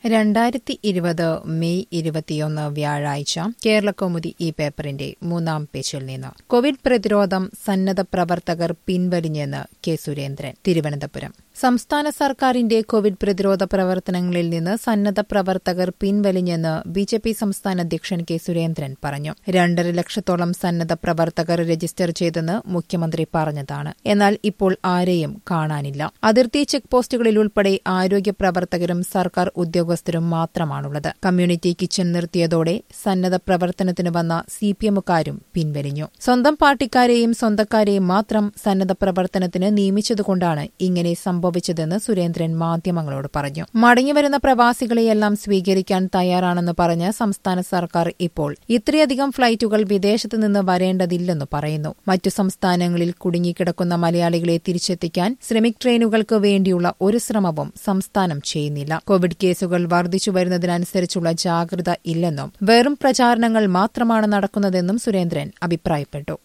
രണ്ടായിരത്തി ഇരുപത് മെയ് ഇരുപത്തിയൊന്ന് വ്യാഴാഴ്ച കേരളകൗമുദി ഈ പേപ്പറിന്റെ മൂന്നാം പേജിൽ നിന്ന് കോവിഡ് പ്രതിരോധം സന്നദ്ധ പ്രവർത്തകർ പിൻവലിഞ്ഞെന്ന് കെ സുരേന്ദ്രൻ തിരുവനന്തപുരം സംസ്ഥാന സർക്കാരിന്റെ കോവിഡ് പ്രതിരോധ പ്രവർത്തനങ്ങളിൽ നിന്ന് സന്നദ്ധ പ്രവർത്തകർ പിൻവലിഞ്ഞെന്ന് ബി ജെ പി സംസ്ഥാന അധ്യക്ഷൻ കെ സുരേന്ദ്രൻ പറഞ്ഞു രണ്ടര ലക്ഷത്തോളം സന്നദ്ധ പ്രവർത്തകർ രജിസ്റ്റർ ചെയ്തെന്ന് മുഖ്യമന്ത്രി പറഞ്ഞതാണ് എന്നാൽ ഇപ്പോൾ ആരെയും കാണാനില്ല അതിർത്തി ചെക്ക് പോസ്റ്റുകളിൽ ഉൾപ്പെടെ ആരോഗ്യ പ്രവർത്തകരും സർക്കാർ ഉദ്യോഗസ്ഥരും മാത്രമാണുള്ളത് കമ്മ്യൂണിറ്റി കിച്ചൺ നിർത്തിയതോടെ സന്നദ്ധ പ്രവർത്തനത്തിന് വന്ന സിപിഎമ്മുകാരും പിൻവലിഞ്ഞു സ്വന്തം പാർട്ടിക്കാരെയും സ്വന്തക്കാരെയും മാത്രം സന്നദ്ധ പ്രവർത്തനത്തിന് നിയമിച്ചതുകൊണ്ടാണ് ഇങ്ങനെ സംഭവിച്ചതെന്ന് സുരേന്ദ്രൻ മാധ്യമങ്ങളോട് പറഞ്ഞു മടങ്ങിവരുന്ന പ്രവാസികളെയെല്ലാം സ്വീകരിക്കാൻ തയ്യാറാണെന്ന് പറഞ്ഞ് സംസ്ഥാന സർക്കാർ ഇപ്പോൾ ഇത്രയധികം ഫ്ളൈറ്റുകൾ വിദേശത്ത് നിന്ന് വരേണ്ടതില്ലെന്ന് പറയുന്നു മറ്റു സംസ്ഥാനങ്ങളിൽ കുടുങ്ങിക്കിടക്കുന്ന മലയാളികളെ തിരിച്ചെത്തിക്കാൻ ശ്രമിക് ട്രെയിനുകൾക്ക് വേണ്ടിയുള്ള ഒരു ശ്രമവും സംസ്ഥാനം ചെയ്യുന്നില്ല കോവിഡ് കേസുകൾ വർദ്ധിച്ചു വരുന്നതിനനുസരിച്ചുള്ള ജാഗ്രത ഇല്ലെന്നും വെറും പ്രചാരണങ്ങൾ മാത്രമാണ് നടക്കുന്നതെന്നും സുരേന്ദ്രൻ അഭിപ്രായപ്പെട്ടു